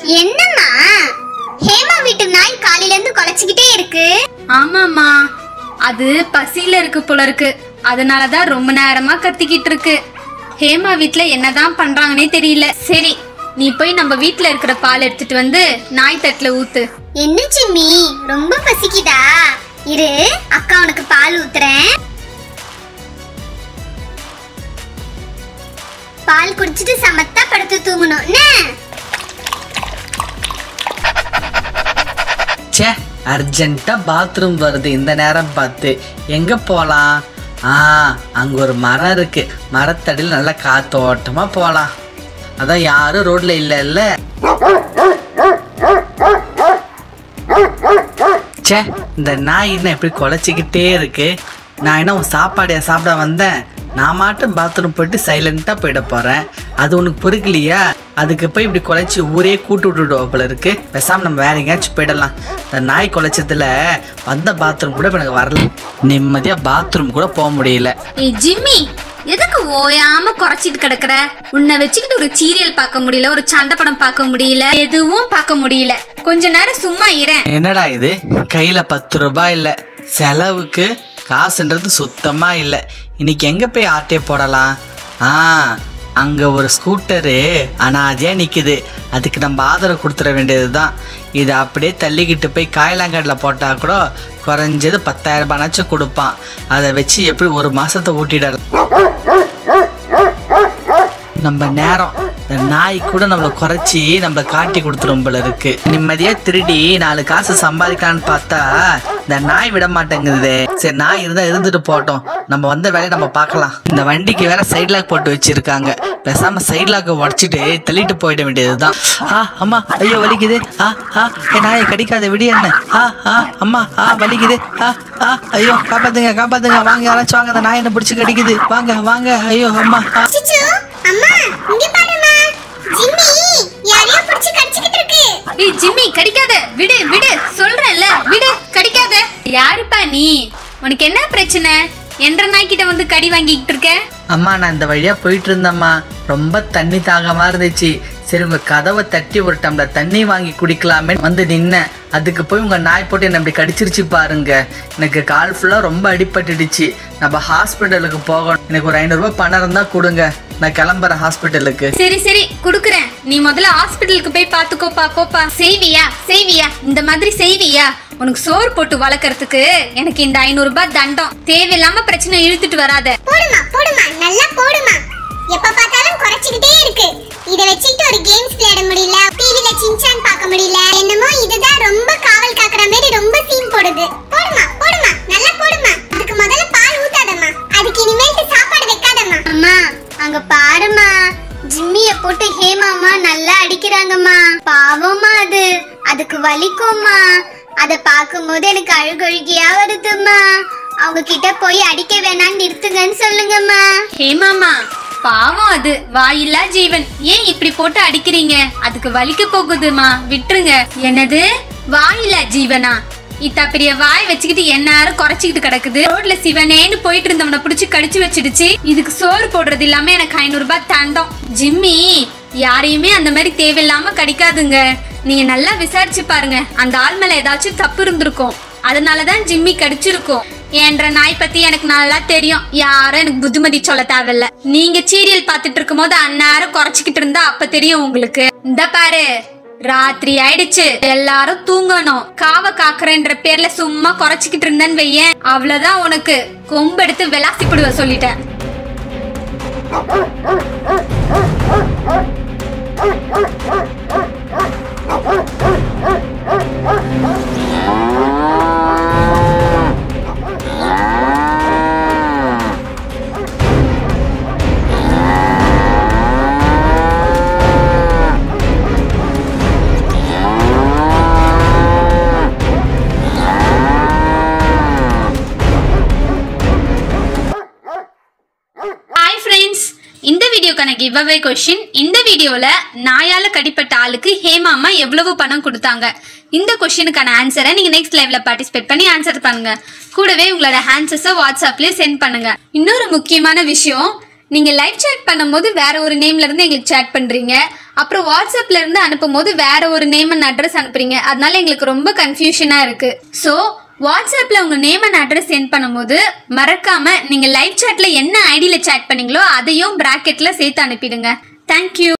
என்னம்மா ஹேமா வீட்டு நாய் காலையில இருந்து குலைச்சுக்கிட்டே இருக்கு ஆமாம்மா அது பசியில இருக்கு போல இருக்கு அதனாலதான் ரொம்ப நேரமா கத்திக்கிட்டு இருக்கு ஹேமா வீட்ல என்னதான் பண்றாங்கன்னே தெரியல சரி நீ போய் நம்ம வீட்ல இருக்கிற பால் எடுத்துட்டு வந்து நாய் தட்டுல ஊத்து என்ன சிம்மி ரொம்ப பசிக்குதா இரு அக்கா உனக்கு பால் ஊத்துறேன் பால் குடிச்சிட்டு சமத்தா படுத்து தூங்கணும் என்ன ச்சே அர்ஜென்ட்டா பாத்ரூம் வருது இந்த நேரம் பார்த்து எங்க போலாம் ஆ அங்க ஒரு மரம் இருக்கு மரத்தடியில் நல்லா காத்தோட்டமா போலாம் அதான் யாரும் ரோட்ல இல்ல இல்ல ச்சே இந்த நாய் என்ன இப்படி குலைச்சிக்கிட்டே இருக்கு நான் என்ன உன் சாப்பாடையா சாப்பிட வந்தேன் நான் மாட்டும் பாத்ரூம் போயிட்டு சைலண்டா போயிட போறேன் அது உனக்கு பொறுக்கலையா அதுக்கு போய் இப்படி குலைச்சி ஊரே கூட்டு விட்டுடுவோம் போல இருக்கு பேசாம நம்ம வேற எங்கேயாச்சும் போயிடலாம் இந்த நாய் குலைச்சதுல வந்த பாத்ரூம் கூட இப்ப எனக்கு வரல நிம்மதியா பாத்ரூம் கூட போக முடியல ஏய் ஜிம்மி எதுக்கு ஓயாம குறைச்சிட்டு கிடக்குற உன்னை வச்சுக்கிட்டு ஒரு சீரியல் பார்க்க முடியல ஒரு சண்டை படம் பார்க்க முடியல எதுவும் பார்க்க முடியல கொஞ்ச நேரம் சும்மா இரேன் என்னடா இது கையில பத்து ரூபாய் இல்ல செலவுக்கு காசுன்றது சுத்தமா இல்ல இன்னைக்கு எங்க போய் ஆட்டே போடலாம் ஆ அங்க ஒரு ஸ்கூட்டரு அனாதையா நிக்குது அதுக்கு நம்ம ஆதரவு கொடுத்துட வேண்டியதுதான் இதை அப்படியே தள்ளிக்கிட்டு போய் காயலாங்காட்டில் போட்டா கூட குறைஞ்சது பத்தாயிரம் ரூபாய்னாச்சும் கொடுப்பான் அதை வச்சு எப்படி ஒரு மாசத்தை ஓட்டிடலாம் நம்ம நேரம் இந்த நாய் கூட நம்மளை குறைச்சி நம்மளை காட்டி கொடுத்துரும் போல இருக்கு நிம்மதியா திருடி நாலு காசு சம்பாதிக்கலாம்னு பார்த்தா இந்த நாய் விட மாட்டேங்குது சரி நாய் இருந்தா இருந்துட்டு போட்டோம் நம்ம வந்த வேலையை நம்ம பார்க்கலாம் இந்த வண்டிக்கு வேற சைட் லாக் போட்டு வச்சிருக்காங்க பேசாம சைட் லாக்கை உடச்சிட்டு தள்ளிட்டு போயிட வேண்டியதுதான் ஆ அம்மா ஐயோ வலிக்குது ஆ ஆ என் நாயை கடிக்காத விடி என்ன ஆ ஆ அம்மா ஆ வலிக்குது ஆ ஆ ஐயோ காப்பாத்துங்க காப்பாத்துங்க வாங்க யாராச்சும் வாங்க அந்த நாய் என்ன பிடிச்சி கடிக்குது வாங்க வாங்க ஐயோ அம்மா ஆ சிச்சு அம்மா இங்க பாருமா ஜிம்மி யாரையோ பிடிச்சு கடிச்சிட்டு இருக்கு ஏய் ஜிம்மி கடிக்காத விடு விடு சொல்றேன்ல விடு கடிக்காத யாருப்பா நீ உனக்கு என்ன பிரச்சனை என்ற நாய்க்கிட்ட வந்து கடி வாங்கிக்கிட்டு இருக்க அம்மா நான் இந்த வழியா போயிட்டு இருந்தேம்மா ரொம்ப தண்ணி தாகமா இருந்துச்சு சரி உங்க கதவை தட்டி ஒரு டம்ளர் தண்ணி வாங்கி குடிக்கலாமே வந்து நின்னேன் அதுக்கு போய் உங்க நாய் போட்டு என்ன இப்படி கடிச்சிருச்சு பாருங்க எனக்கு கால் ஃபுல்லா ரொம்ப அடிபட்டுடுச்சு நம்ம ஹாஸ்பிட்டலுக்கு போகணும் எனக்கு ஒரு ஐநூறுரூவா பணம் இருந்தா கொடுங்க நான் கிளம்புறேன் ஹாஸ்பிட்டலுக்கு சரி சரி குடுக்குறேன் நீ முதல்ல ஹாஸ்பிட்டலுக்கு போய் பாத்துக்கோப்பா போப்பா செய்வியா செய்வியா இந்த மாதிரி செய்வியா உனக்கு சோறு போட்டு வளர்க்கறதுக்கு எனக்கு இந்த ஐநூறு ரூபாய் தண்டம் தேவையில்லாம பிரச்சனை இழுத்துட்டு வராத போடுமா போடுமா நல்லா போடுமா எப்ப பார்த்தாலும் குறைச்சிக்கிட்டே இருக்கு இத வச்சுக்கிட்டு ஒரு கேம்ஸ் விளையாட முடியல டிவில சின்சான் பார்க்க முடியல என்னமோ இதுதான் ரொம்ப காவல் காக்குற மாதிரி ரொம்ப சீன் போடுது போடுமா போடுமா நல்லா போடுமா அதுக்கு முதல்ல பால் ஊத்தாதம்மா அதுக்கு இனிமேல்ட்டு சாப்பாடு வைக்காதம்மா அம்மா அங்க பாருமா ஜிம்மிய போட்டு ஹேமாமா நல்லா அடிக்கிறாங்கம்மா பாவமா அது அதுக்கு வலிக்கும்மா அத பாக்கும்போது எனக்கு அழுகழுகியா வருதும்மா அவங்க கிட்ட போய் அடிக்க வேணாம்னு நிறுத்துங்கன்னு சொல்லுங்கம்மா ஹேமாமா பாவம் அது வாயில்லா ஜீவன் ஏன் இப்படி போட்டு அடிக்கிறீங்க அதுக்கு வலிக்க போகுதுமா விட்டுருங்க என்னது வாயில்லா ஜீவனா இத்தா பெரிய வாய் வச்சுக்கிட்டு எந்நேரம் குறைச்சிக்கிட்டு கிடக்குது ரோட்ல சிவனேன்னு போயிட்டு இருந்தவனை பிடிச்சி கடிச்சு வச்சிடுச்சு இதுக்கு சோறு போடுறது இல்லாம எனக்கு ஐநூறு ரூபாய் தண்டம் ஜிம்மி யாரையுமே அந்த மாதிரி தேவையில்லாம கடிக்காதுங்க நீங்க நல்லா விசாரிச்சு பாருங்க அந்த ஆள் மேல ஏதாச்சும் தப்பு இருந்திருக்கும் அதனாலதான் ஜிம்மி கடிச்சிருக்கும் என்ற நாய் பத்தி எனக்கு நல்லா தெரியும் யாரும் எனக்கு புத்திமதி சொல்ல தேவையில்ல நீங்க சீரியல் பார்த்துட்டு இருக்கும் போது அந்நேரம் குறைச்சிக்கிட்டு இருந்தா அப்ப தெரியும் உங்களுக்கு இந்த பாரு ராத்திரி ஆயிடுச்சு எல்லாரும் தூங்கணும் காவ காக்குறேன்ற பேர்ல சும்மா குறைச்சிக்கிட்டு இருந்தேன்னு வையேன் அவ்வளவுதான் உனக்கு கொம்பெடுத்து விளாசி போடுவ சொல்லிட்டேன் ஹாய் ஃப்ரெண்ட்ஸ் இந்த வீடியோக்கான கிவ் அவே கொஷின் இந்த வீடியோல நாயால கடிப்பட்ட ஆளுக்கு ஹேமாமா எவ்வளவு பணம் கொடுத்தாங்க இந்த கொஷினுக்கான ஆன்சரை நீங்க நெக்ஸ்ட் லைவ்ல பார்ட்டிசிபேட் பண்ணி ஆன்சர் பண்ணுங்க கூடவே உங்களோட ஆன்சர்ஸை வாட்ஸ்அப்லயே சென்ட் பண்ணுங்க இன்னொரு முக்கியமான விஷயம் நீங்க லைவ் சேட் பண்ணும்போது வேற ஒரு நேம்ல இருந்து எங்களுக்கு சேட் பண்றீங்க அப்புறம் வாட்ஸ்அப்ல இருந்து அனுப்பும்போது வேற ஒரு நேம் அண்ட் அட்ரஸ் அனுப்புறீங்க அதனால எங்களுக்கு ரொம்ப கன்ஃபியூஷனா இருக்கு ஸோ வாட்ஸ்அப்ல உங்க நேம் அண்ட் அட்ரஸ் சென்ட் பண்ணும்போது மறக்காம நீங்க லைவ் சேட்ல என்ன ஐடியில சேட் பண்ணீங்களோ அதையும் பிராக்கெட்ல சேர்த்து அனுப்பிடுங்க தேங்க்யூ